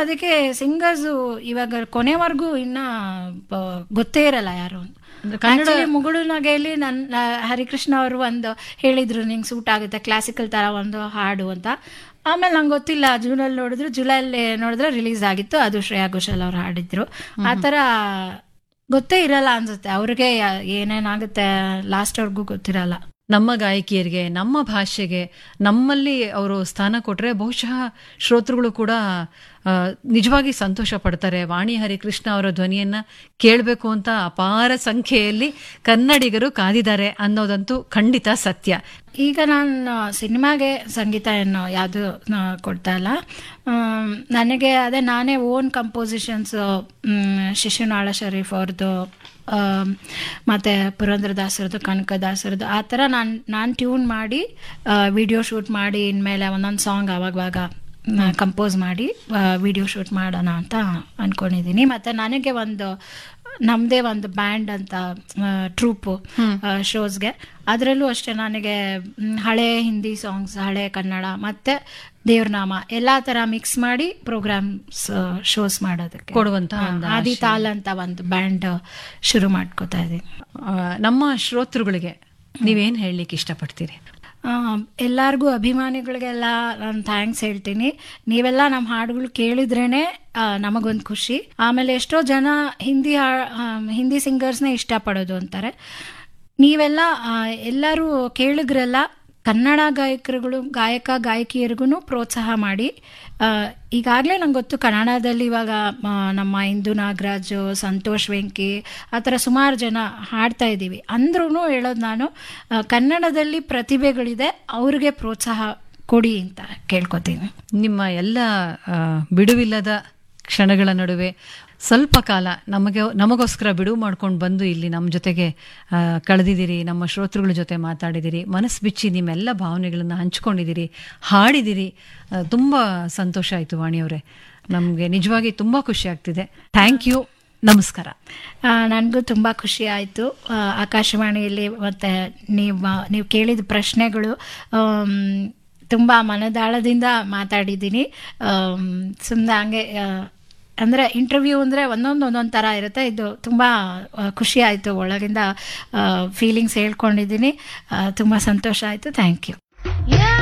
ಅದಕ್ಕೆ ಸಿಂಗರ್ಸ್ ಇವಾಗ ಕೊನೆವರೆಗೂ ಇನ್ನ ಪ- ಗೊತ್ತೇ ಇರಲ್ಲ ಯಾರು ಅಂತ. ಅಂದ್ರೆ ಕನ್ನಡ Actually ಮುಗುಳು ನಗೆಯಲ್ಲಿ ನನ್ನ ಹರಿಕೃಷ್ಣ ಅವರು ಒಂದು ಹೇಳಿದ್ರು ನಿಂಗೆ ಸೂಟ್ ಆಗುತ್ತೆ ಕ್ಲಾಸಿಕಲ್ ತರ ಒಂದು ಹಾಡು ಅಂತ ಆಮೇಲೆ ನಂಗೆ ಗೊತ್ತಿಲ್ಲ ಜೂನಲ್ಲಿ ನೋಡಿದ್ರು ಜುಲೈಲಿ ನೋಡಿದ್ರೆ ರಿಲೀಸ್ ಆಗಿತ್ತು ಅದು ಶ್ರೇಯಾ ಘೋಷಾಲ್ ಅವ್ರು ಹಾಡಿದ್ರು ಆ ಥರ ಗೊತ್ತೇ ಇರಲ್ಲ ಅನ್ಸುತ್ತೆ ಅವ್ರಿಗೆ ಏನೇನಾಗುತ್ತೆ ಲಾಸ್ಟ್ವರೆಗೂ ಗೊತ್ತಿರಲ್ಲ ನಮ್ಮ ಗಾಯಕಿಯರಿಗೆ ನಮ್ಮ ಭಾಷೆಗೆ ನಮ್ಮಲ್ಲಿ ಅವರು ಸ್ಥಾನ ಕೊಟ್ರೆ ಬಹುಶಃ ಶ್ರೋತೃಗಳು ಕೂಡ ಆ, ನಿಜವಾಗಿ ಸಂತೋಷ ಪಡ್ತಾರೆ ವಾಣಿ ಹರಿಕೃಷ್ಣ ಅವರ ಧ್ವನಿಯನ್ನ ಕೇಳಬೇಕು ಅಂತ ಅಪಾರ ಸಂಖ್ಯೆಯಲ್ಲಿ ಕನ್ನಡಿಗರು ಕಾದಿದ್ದಾರೆ ಅನ್ನೋದಂತೂ ಖಂಡಿತ ಸತ್ಯ ಈಗ ನಾನು ಸಿನಿಮಾಗೆ ಸಂಗೀತ ಏನು ಯಾವುದು ಕೊಡ್ತಾ ಇಲ್ಲ ಆಮ್, ನನಗೆ ಅದೇ ನಾನೇ ಓನ್ ಕಂಪೋಸಿಷನ್ಸ್ ಶಿಶುನಾಳ ಶರೀಫ್ ಅವ್ರದ್ದು ಆಮ್, ಮತ್ತೆ ಪುರಂದ್ರದಾಸರದು ಕನಕದಾಸರದು ಆ ಥರ ನಾನು ನಾನು ಟ್ಯೂನ್ ಮಾಡಿ ವಿಡಿಯೋ ಶೂಟ್ ಮಾಡಿ ಇನ್ಮೇಲೆ ಒಂದೊಂದು ಸಾಂಗ್ ಅವಾಗವಾಗ ಕಂಪೋಸ್ ಮಾಡಿ ವಿಡಿಯೋ ಶೂಟ್ ಮಾಡೋಣ ಅಂತ ಅನ್ಕೊಂಡಿದ್ದೀನಿ ಮತ್ತು ನನಗೆ ಒಂದು ನಮ್ಮದೇ ಒಂದು ಬ್ಯಾಂಡ್ ಅಂತ ಟ್ರೂಪು ಶೋಸ್ಗೆ ಅದರಲ್ಲೂ ಅಷ್ಟೇ ನನಗೆ ಮ್, ಹಳೆ ಹಿಂದಿ ಸಾಂಗ್ಸ್ ಹಳೆ ಕನ್ನಡ ಮತ್ತು ದೇವ್ರನಾಮ ಎಲ್ಲ ಥರ ಮಿಕ್ಸ್ ಮಾಡಿ ಪ್ರೋಗ್ರಾಮ್ಸ್ ಶೋಸ್ ಮಾಡೋದಕ್ಕೆ ಕೊಡುವಂತ ಹಾ, ಒಂದು ಆದಿ ತಾಲ್ ಅಂತ ಒಂದು ಬ್ಯಾಂಡ್ ಶುರು ಮಾಡ್ಕೋತಾ ಇದ್ದೀನಿ ಆ, ನಮ್ಮ ಶ್ರೋತೃಗಳಿಗೆ ನೀವೇನ್ ಹೇಳಲಿಕ್ಕೆ ಇಷ್ಟಪಡ್ತೀರಿ ಎಲ್ಲರಿಗೂ ಅಭಿಮಾನಿಗಳಿಗೆಲ್ಲ ನಾನು ಥ್ಯಾಂಕ್ಸ್ ಹೇಳ್ತೀನಿ ನೀವೆಲ್ಲ ನಮ್ಮ ಹಾಡುಗಳು ಕೇಳಿದ್ರೇನೆ ಆ, ನಮಗೊಂದು ಖುಷಿ ಆಮೇಲೆ ಎಷ್ಟೋ ಜನ ಹಿಂದಿ ಹಾ- ಆ, ಹಿಂದಿ ಸಿಂಗರ್ಸ್ನೇ ಇಷ್ಟಪಡೋದು ಅಂತಾರೆ ನೀವೆಲ್ಲ ಆ, ಎಲ್ಲರೂ ಕೇಳಿದ್ರೆಲ್ಲ ಕನ್ನಡ ಗಾಯಕರುಗಳು ಗಾಯಕ ಗಾಯಕಿಯರಿಗೂ ಪ್ರೋತ್ಸಾಹ ಮಾಡಿ ಈಗಾಗಲೇ ನಂಗೆ ಗೊತ್ತು ಕನ್ನಡದಲ್ಲಿ ಇವಾಗ ಆ, ನಮ್ಮ ಇಂದು ನಾಗರಾಜು ಸಂತೋಷ್ ವೆಂಕಿ ಆ ಥರ ಸುಮಾರು ಜನ ಹಾಡ್ತಾ ಇದ್ದೀವಿ ಅಂದ್ರೂ ಹೇಳೋದು ನಾನು ಆ, ಕನ್ನಡದಲ್ಲಿ ಪ್ರತಿಭೆಗಳಿದೆ ಅವ್ರಿಗೆ ಪ್ರೋತ್ಸಾಹ ಕೊಡಿ ಅಂತ ಕೇಳ್ಕೊತೀನಿ ನಿಮ್ಮ ಎಲ್ಲ ಆ, ಬಿಡುವಿಲ್ಲದ ಕ್ಷಣಗಳ ನಡುವೆ ಸ್ವಲ್ಪ ಕಾಲ ನಮಗೆ ನಮಗೋಸ್ಕರ ಬಿಡುವು ಮಾಡ್ಕೊಂಡು ಬಂದು ಇಲ್ಲಿ ನಮ್ಮ ಜೊತೆಗೆ ಆ, ಕಳೆದಿದ್ದೀರಿ ನಮ್ಮ ಶ್ರೋತೃಗಳ ಜೊತೆ ಮಾತಾಡಿದಿರಿ ಮನಸ್ಸು ಬಿಚ್ಚಿ ನಿಮ್ಮೆಲ್ಲ ಭಾವನೆಗಳನ್ನು ಹಂಚ್ಕೊಂಡಿದ್ದೀರಿ ಹಾಡಿದಿರಿ ಆ, ತುಂಬ ಸಂತೋಷ ಆಯಿತು ವಾಣಿಯವರೇ ನಮಗೆ ನಿಜವಾಗಿ ತುಂಬ ಖುಷಿ ಆಗ್ತಿದೆ ಥ್ಯಾಂಕ್ ಯು ನಮಸ್ಕಾರ ನನಗೂ ತುಂಬ ಖುಷಿ ಆಯಿತು ಆಕಾಶವಾಣಿಯಲ್ಲಿ ಮತ್ತು ನೀವು ನೀವು ಕೇಳಿದ ಪ್ರಶ್ನೆಗಳು ಆಮ್, ತುಂಬ ಮನದಾಳದಿಂದ ಮಾತಾಡಿದ್ದೀನಿ ಸುಮ್ಮನೆ ಹಂಗೆ ಆ, ಅಂದರೆ ಇಂಟರ್ವ್ಯೂ ಅಂದರೆ ಒಂದೊಂದು ಒಂದೊಂದು ಥರ ಇರುತ್ತೆ ಇದು ತುಂಬ ಆ, ಖುಷಿ ಆಯಿತು ಒಳಗಿಂದ ಫೀಲಿಂಗ್ಸ್ ಹೇಳ್ಕೊಂಡಿದ್ದೀನಿ ತುಂಬ ಸಂತೋಷ ಆಯಿತು ಥ್ಯಾಂಕ್ ಯು Yeah.